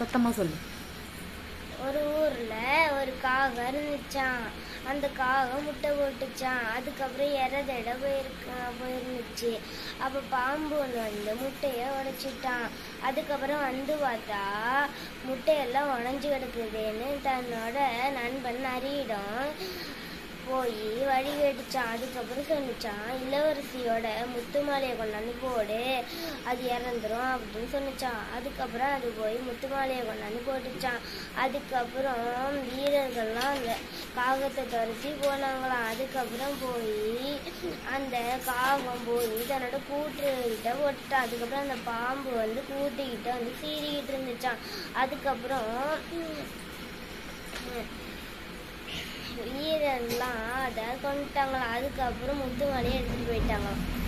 சத்தமாக சொல்லு ஒரு ஊர்ல ஒரு காகம் இருந்துச்சான் அந்த காகம் முட்டை போட்டுச்சான் அதுக்கப்புறம் இற தேட போயிருக்க போயிருந்துச்சு அப்போ பாம்பு ஒன்று வந்து முட்டையை உடைச்சிட்டான் அதுக்கப்புறம் வந்து பார்த்தா முட்டையெல்லாம் உடஞ்சி கிடக்குதுன்னு தன்னோட நண்பன் நரியிடம் போய் வழி கேட்டுச்சான் அதுக்கப்புறம் சொன்னிச்சான் இளவரசியோட முத்து மாலையை கொண்டாந்து போடு அது இறந்துரும் அப்படின்னு சொன்னிச்சான் அதுக்கப்புறம் அது போய் முத்து மாலையை கொண்டாந்து போட்டுச்சான் அதுக்கப்புறம் வீரர்கள்லாம் அந்த காகத்தை துரத்தி போனாங்களாம் அதுக்கப்புறம் போய் அந்த காகம் போய் தன்னோட கூட்டுக்கிட்ட போட்டுட்டான் அதுக்கப்புறம் அந்த பாம்பு வந்து கூட்டுக்கிட்ட வந்து சீறிக்கிட்டு இருந்துச்சான் அதுக்கப்புறம் வீரர்லாம் அதை கொண்டுட்டாங்களாம் அதுக்கப்புறம் முத்து மாலையை எடுத்துட்டு போயிட்டாங்களாம்